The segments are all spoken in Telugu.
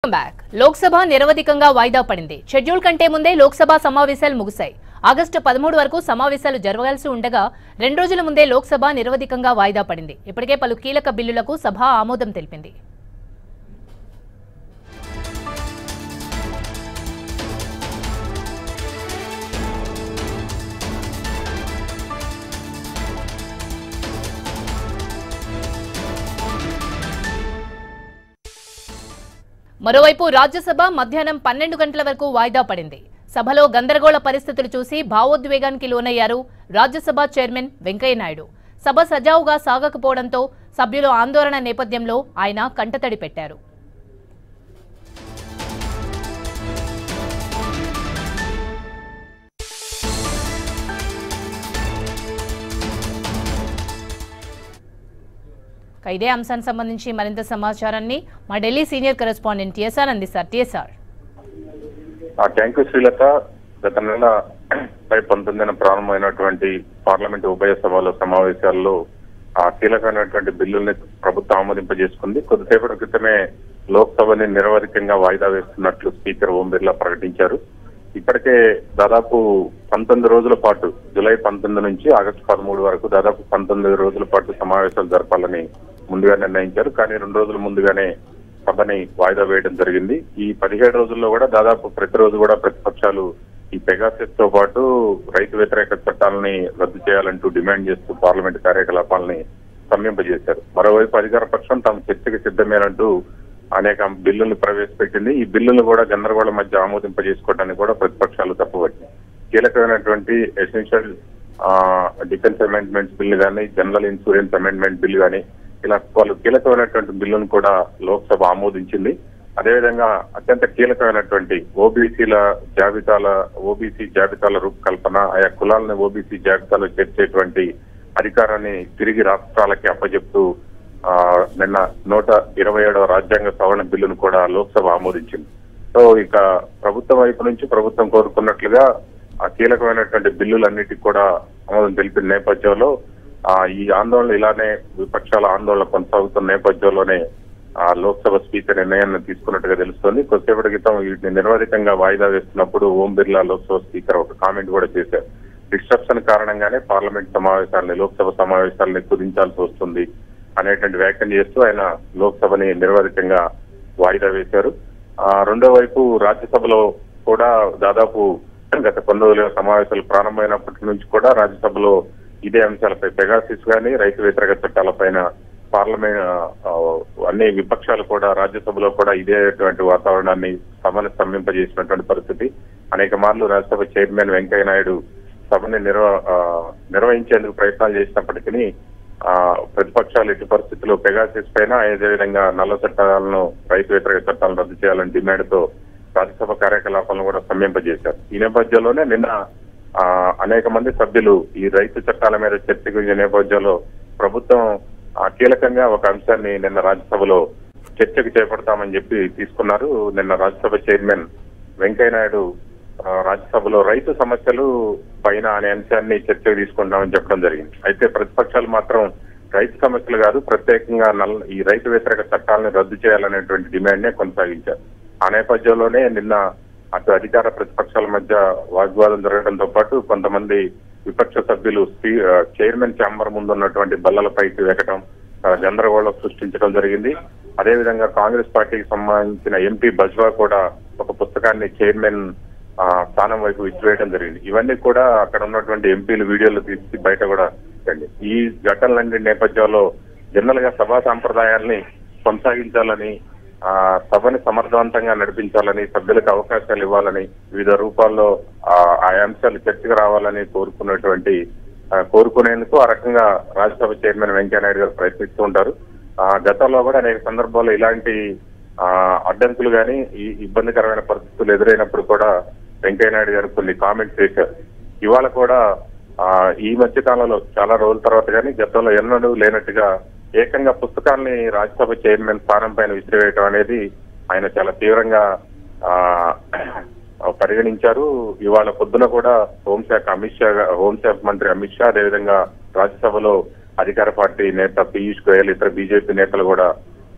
బ్యాక్ లోక్సభ నిరవధికంగా వాయిదా పడింది షెడ్యూల్ కంటే ముందే లోక్సభ సమావేశాలు ముగిశాయి ఆగస్టు పదమూడు వరకు సమావేశాలు జరగాల్సి ఉండగా రెండు రోజుల ముందే లోక్సభ నిరవధికంగా వాయిదా పడింది ఇప్పటికే పలు కీలక బిల్లులకు సభ ఆమోదం తెలిపింది మరోవైపు రాజ్యసభ మధ్యాహ్నం పన్నెండు గంటల వరకు వాయిదా పడింది సభలో గందరగోళ పరిస్థితులు చూసి భావోద్వేగానికి లోనయ్యారు రాజ్యసభ చైర్మన్ వెంకయ్యనాయుడు సభ సజావుగా సాగకపోవడంతో సభ్యుల ఆందోళన నేపథ్యంలో ఆయన కంటతడి పెట్టారు ఇక ఇదే అంశానికి సంబంధించి మరింత సమాచారాన్ని మా ఢిల్లీ సీనియర్ కరెస్పాండెంట్ టీఎస్ఆర్ అందిస్తారు టీఎస్ఆర్ థ్యాంక్ యూ శ్రీలత గత నెల పై పంతొమ్మిదిన ప్రారంభమైనటువంటి పార్లమెంట్ ఉభయ సభల సమావేశాల్లో ఆ కీలకమైనటువంటి బిల్లుల్ని ప్రభుత్వం ఆమోదింపజేసుకుంది కొద్దిసేపటి క్రితమే లోక్సభని నిరవధికంగా వాయిదా వేస్తున్నట్లు స్పీకర్ ఓం బిర్లా ప్రకటించారు ఇప్పటికే దాదాపు పంతొమ్మిది రోజుల పాటు జూలై పంతొమ్మిది నుంచి ఆగస్టు పదమూడు వరకు దాదాపు పంతొమ్మిది రోజుల పాటు సమావేశాలు జరపాలని ముందుగా నిర్ణయించారు కానీ రెండు రోజుల ముందుగానే సభని వాయిదా వేయడం జరిగింది ఈ పదిహేడు రోజుల్లో కూడా దాదాపు ప్రతిరోజు కూడా ప్రతిపక్షాలు ఈ పెగాసిస్ తో పాటు రైతు వ్యతిరేక చట్టాలని రద్దు చేయాలంటూ డిమాండ్ చేస్తూ పార్లమెంట్ కార్యకలాపాలని స్తంభింపజేశారు మరోవైపు అధికార పక్షం తమ చర్చకు సిద్ధమేనంటూ అనేక బిల్లులు ప్రవేశపెట్టింది ఈ బిల్లులు కూడా గందరగోళం మధ్య ఆమోదింపజేసుకోవడానికి కూడా ప్రతిపక్షాలు తప్పబట్టింది కీలకమైనటువంటి ఎసెన్షియల్ డిఫెన్స్ అమెండ్మెంట్స్ బిల్లు కానీ జనరల్ ఇన్సూరెన్స్ అమెండ్మెంట్ బిల్లు కానీ ఇలా పలు కీలకమైనటువంటి బిల్లును కూడా లోక్సభ ఆమోదించింది అదేవిధంగా అత్యంత కీలకమైనటువంటి ఓబీసీల జాబితాల ఓబీసీ జాబితాల రూపకల్పన ఆయా కులాలను ఓబీసీ జాబితాలో చేర్చేటువంటి అధికారాన్ని తిరిగి రాష్ట్రాలకి అప్పజెప్తూ ఆ, నిన్న నూట ఇరవై ఏడవ రాజ్యాంగ సవరణ బిల్లును కూడా లోక్సభ ఆమోదించింది సో ఇక ప్రభుత్వం వైపు నుంచి ప్రభుత్వం కోరుకున్నట్లుగా ఆ కీలకమైనటువంటి బిల్లులన్నిటికీ కూడా ఆమోదం తెలిపిన నేపథ్యంలో ఆ ఈ ఆందోళన ఇలానే విపక్షాల ఆందోళన కొనసాగుతున్న నేపథ్యంలోనే ఆ లోక్సభ స్పీకర్ నిర్ణయాన్ని తీసుకున్నట్టుగా తెలుస్తోంది కొద్దిసేపటి క్రితం వీటిని నిరవధికంగా వాయిదా వేస్తున్నప్పుడు ఓం బిర్లా లోక్సభ స్పీకర్ ఒక కామెంట్ కూడా చేశారు డిస్ట్రప్షన్ కారణంగానే పార్లమెంట్ సమావేశాలని లోక్సభ సమావేశాలని కుదించాల్సి వస్తుంది అనేటువంటి వ్యాఖ్యలు చేస్తూ ఆయన లోక్సభని నిరవధికంగా వాయిదా వేశారు ఆ రెండో వైపు రాజ్యసభలో కూడా దాదాపు గత కొన్ని రోజులుగా సమావేశాలు ప్రారంభమైనప్పటి నుంచి కూడా రాజ్యసభలో ఇదే అంశాలపై పెగాసిస్ గానీ రైతు వ్యతిరేక చట్టాలపైన పార్లమెంట్ ఆ, అన్ని విపక్షాలు కూడా రాజ్యసభలో కూడా ఇదేటువంటి వాతావరణాన్ని సభను స్తంభింపజేసినటువంటి పరిస్థితి అనేక మార్లు రాజ్యసభ చైర్మన్ వెంకయ్య నాయుడు సభని నిర్వ ఆ, నిర్వహించేందుకు ప్రయత్నాలు చేసినప్పటికీ ఆ ప్రతిపక్షాలు ఎట్టి పరిస్థితుల్లో పెగాసిస్ పైన అదేవిధంగా నల్ల చట్టాలను రైతు వ్యతిరేక చట్టాలను రద్దు చేయాలని డిమాండ్ తో రాజ్యసభ కార్యకలాపాలను కూడా స్తంభింపజేశారు ఈ నేపథ్యంలోనే నిన్న ఆ అనేక మంది సభ్యులు ఈ రైతు చట్టాల మీద చర్చకు ఈ నేపథ్యంలో ప్రభుత్వం ఆ, కీలకంగా ఒక అంశాన్ని నిన్న రాజ్యసభలో చర్చకు చేపడతామని చెప్పి తీసుకున్నారు నిన్న రాజ్యసభ చైర్మన్ వెంకయ్య నాయుడు ఆ, రాజ్యసభలో రైతు సమస్యలు పైన అనే అంశాన్ని చర్చకు తీసుకుంటామని చెప్పడం జరిగింది అయితే ప్రతిపక్షాలు మాత్రం రైతు సమస్యలు కాదు ప్రత్యేకంగా నల్ల ఈ రైతు వ్యతిరేక చట్టాలను రద్దు చేయాలనేటువంటి డిమాండ్ నే కొనసాగించారు ఆ నేపథ్యంలోనే నిన్న అటు అధికార ప్రతిపక్షాల మధ్య వాగ్వాదం జరగడంతో పాటు కొంతమంది విపక్ష సభ్యులు స్పీ- ఆ, చైర్మన్ ఛాంబర్ ముందు ఉన్నటువంటి బల్లలపైకి వెకటం ఆ, గందరగోళం సృష్టించడం జరిగింది అదేవిధంగా కాంగ్రెస్ పార్టీకి సంబంధించిన ఎంపీ బజ్వా కూడా ఒక పుస్తకాన్ని చైర్మన్ ఆ, స్థానం వైపు విసిరేయడం జరిగింది ఇవన్నీ కూడా అక్కడ ఉన్నటువంటి ఎంపీలు వీడియోలు తీసి బయట కూడా పెట్టండి ఈ ఘటనలన్నింటి నేపథ్యంలో జనరల్ గా సభా సాంప్రదాయాల్ని కొనసాగించాలని ఆ సభని సమర్థవంతంగా నడిపించాలని సభ్యులకు అవకాశాలు ఇవ్వాలని వివిధ రూపాల్లో ఆ ఆ అంశాలు చర్చకు రావాలని కోరుకున్నటువంటి ఆ, కోరుకునేందుకు ఆ రకంగా రాజ్యసభ చైర్మన్ వెంకయ్యనాయుడు గారు ప్రయత్నిస్తూ ఉంటారు ఆ గతంలో కూడా అనేక సందర్భాల్లో ఇలాంటి ఆ అడ్డంకులు గాని ఈ ఇబ్బందికరమైన పరిస్థితులు ఎదురైనప్పుడు కూడా వెంకయ్యనాయుడు గారు కొన్ని కామెంట్స్ చేశారు ఇవాళ కూడా ఆ ఈ మధ్య కాలంలో చాలా రోజుల తర్వాత కానీ గతంలో ఎన్నడూ లేనట్టుగా ఏకంగా పుస్తకాన్ని రాజ్యసభ చైర్మన్ స్థానం పైన విసిరివేయటం అనేది ఆయన చాలా తీవ్రంగా ఆ పరిగణించారు ఇవాళ పొద్దున కూడా హోంశాఖ అమిత్ షా గా- హోంశాఖ మంత్రి అమిత్ షా అదేవిధంగా రాజ్యసభలో అధికార పార్టీ నేత పీయూష్ గోయల్ ఇతర బీజేపీ నేతలు కూడా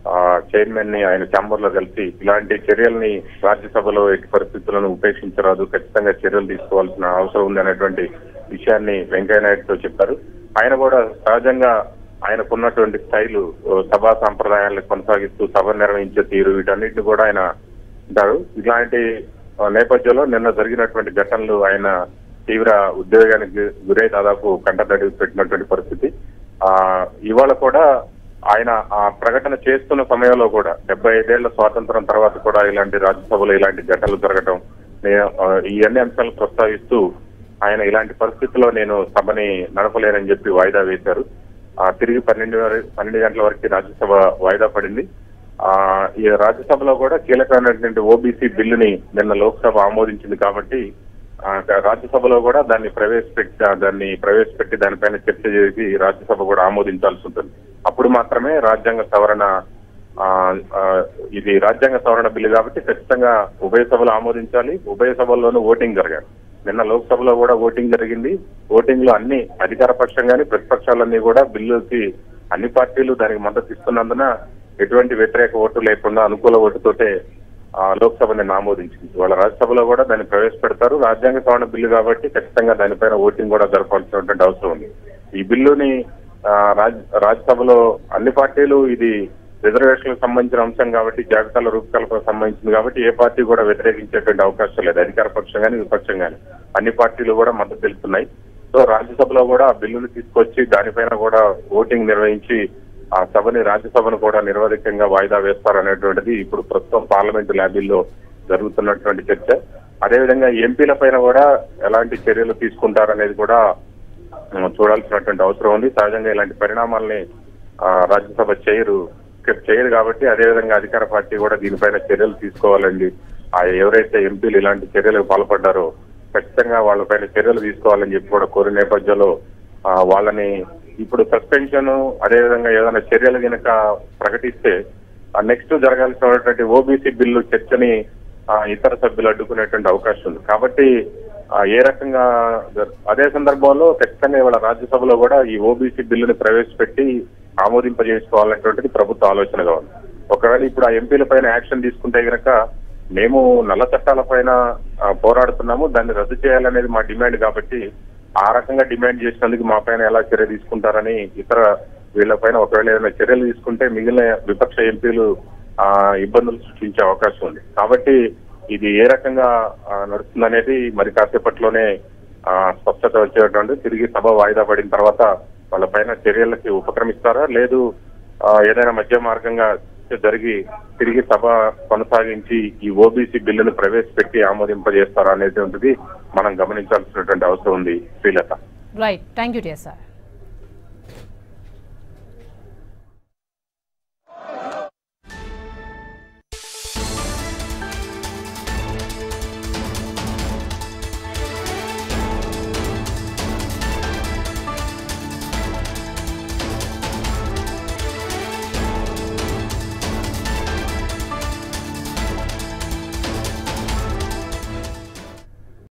ఆ, చైర్మన్ ని ఆయన ఛాంబర్ లో కలిసి ఇలాంటి చర్యల్ని రాజ్యసభలో ఎట్టి పరిస్థితులను ఉపేక్షించరాదు ఖచ్చితంగా చర్యలు తీసుకోవాల్సిన అవసరం ఉంది అనేటువంటి విషయాన్ని వెంకయ్య నాయుడుతో చెప్పారు ఆయన కూడా సహజంగా ఆయనకున్నటువంటి స్టైలు ఓ, సభా సాంప్రదాయాలను కొనసాగిస్తూ సభ నిర్వహించే తీరు వీటన్నిటిని కూడా ఆయన ఉంటారు ఇలాంటి ఆ, నేపథ్యంలో నిన్న జరిగినటువంటి ఘటనలు ఆయన తీవ్ర ఉద్వేగానికి గురై దాదాపు కంటతడి పెట్టినటువంటి పరిస్థితి ఆ ఇవాళ కూడా ఆయన ఆ ప్రకటన చేస్తున్న సమయంలో కూడా డెబ్బై ఐదేళ్ల స్వాతంత్రం తర్వాత కూడా ఇలాంటి రాజ్యసభలో ఇలాంటి ఘటనలు జరగడం నే- ఆ, ఈ అన్ని అంశాలు ప్రస్తావిస్తూ ఆయన ఇలాంటి పరిస్థితుల్లో నేను సభని నడపలేనని చెప్పి వాయిదా వేశారు ఆ తిరిగి పన్నెండు వర- పన్నెండు గంటల వరకు రాజ్యసభ వాయిదా పడింది ఆ ఈ రాజ్యసభలో కూడా కీలకమైనటువంటి ఓబీసీ బిల్లుని నిన్న లోక్సభ ఆమోదించింది కాబట్టి ఆ, రాజ్యసభలో కూడా దాన్ని ప్రవేశపెట్టి దాన్ని ప్రవేశపెట్టి దానిపైన చర్చ చేసి రాజ్యసభ కూడా ఆమోదించాల్సి ఉంటుంది అప్పుడు మాత్రమే రాజ్యాంగ సవరణ ఆ, ఆ, ఇది రాజ్యాంగ సవరణ బిల్లు కాబట్టి ఖచ్చితంగా ఉభయ సభలు ఆమోదించాలి ఉభయ సభల్లోనూ ఓటింగ్ జరగాలి నిన్న లోక్సభలో కూడా ఓటింగ్ జరిగింది ఓటింగ్ లో అన్ని అధికార పక్షం కానీ ప్రతిపక్షాలన్నీ కూడా బిల్లుకి అన్ని పార్టీలు దానికి మద్దతు ఇస్తున్నందున ఎటువంటి వ్యతిరేక ఓటు లేకుండా అనుకూల ఓటుతోటే ఆ, లోక్సభ నిన్న ఆమోదించింది వాళ్ళ రాజ్యసభలో కూడా దాన్ని ప్రవేశపెడతారు రాజ్యాంగ సవరణ బిల్లు కాబట్టి ఖచ్చితంగా దానిపైన ఓటింగ్ కూడా జరపాల్సినటువంటి అవసరం ఉంది ఈ బిల్లుని ఆ, రాజ్ రాజ్యసభలో అన్ని పార్టీలు ఇది రిజర్వేషన్లకు సంబంధించిన అంశం కాబట్టి జాబితాల రూపకల్పనకు సంబంధించింది కాబట్టి ఏ పార్టీ కూడా వ్యతిరేకించేటువంటి అవకాశం లేదు అధికార పక్షం కానీ విపక్షం కానీ అన్ని పార్టీలు కూడా మద్దతు తెలుపుతున్నాయి సో రాజ్యసభలో కూడా ఆ బిల్లును తీసుకొచ్చి దానిపైన కూడా ఓటింగ్ నిర్వహించి ఆ సభని రాజ్యసభను కూడా నిరవధికంగా వాయిదా వేస్తారనేటువంటిది ఇప్పుడు ప్రస్తుతం పార్లమెంటు ల్యాబీల్లో జరుగుతున్నటువంటి చర్చ అదేవిధంగా ఎంపీల పైన కూడా ఎలాంటి చర్యలు తీసుకుంటారనేది కూడా మనం చూడాల్సినటువంటి అవసరం ఉంది సహజంగా ఇలాంటి పరిణామాల్ని ఆ, రాజ్యసభ చేయరు చేయరు కాబట్టి అదేవిధంగా అధికార పార్టీ కూడా దీనిపైన చర్యలు తీసుకోవాలండి ఆ ఎవరైతే ఎంపీలు ఇలాంటి చర్యలకు పాల్పడ్డారో ఖచ్చితంగా వాళ్ళపైన చర్యలు తీసుకోవాలని చెప్పి కూడా కోరిన నేపథ్యంలో ఆ, వాళ్ళని ఇప్పుడు సస్పెన్షన్ అదేవిధంగా ఏదైనా చర్యలు కనుక ప్రకటిస్తే నెక్స్ట్ జరగాల్సినటువంటి ఓబీసీ బిల్లు చర్చని ఆ, ఇతర సభ్యులు అడ్డుకునేటువంటి అవకాశం ఉంది కాబట్టి ఆ, ఏ రకంగా జర- అదే సందర్భంలో ఖచ్చితంగా ఇవాళ రాజ్యసభలో కూడా ఈ ఓబీసీ బిల్లుని ప్రవేశపెట్టి ఆమోదింపజేసుకోవాలనేటువంటిది ప్రభుత్వ ఆలోచనగా ఉంది ఒకవేళ ఇప్పుడు ఆ ఎంపీల పైన యాక్షన్ తీసుకుంటే గనక మేము నల్ల చట్టాల పైన ఆ, పోరాడుతున్నాము దాన్ని రద్దు చేయాలనేది మా డిమాండ్ కాబట్టి ఆ రకంగా డిమాండ్ చేసినందుకు మా పైన ఎలా చర్య తీసుకుంటారని ఇతర వీళ్ళపైన ఒకవేళ ఏదైనా చర్యలు తీసుకుంటే మిగిలిన విపక్ష ఎంపీలు ఆ ఇబ్బందులు సృష్టించే అవకాశం ఉంది కాబట్టి ఇది ఏ రకంగా ఆ, నడుస్తుందనేది మరి కాసేపట్లోనే ఆ, స్పష్టత వచ్చేటువంటి తిరిగి సభ వాయిదా పడిన తర్వాత వాళ్ళ పైన చర్యలకి ఉపక్రమిస్తారా లేదు ఆ, ఏదైనా మధ్య మార్గంగా జరిగి తిరిగి సభ కొనసాగించి ఈ ఓబీసీ బిల్లును ప్రవేశపెట్టి ఆమోదింపజేస్తారా అనేటువంటిది మనం గమనించాల్సినటువంటి అవసరం ఉంది Srilatha right thank you TSR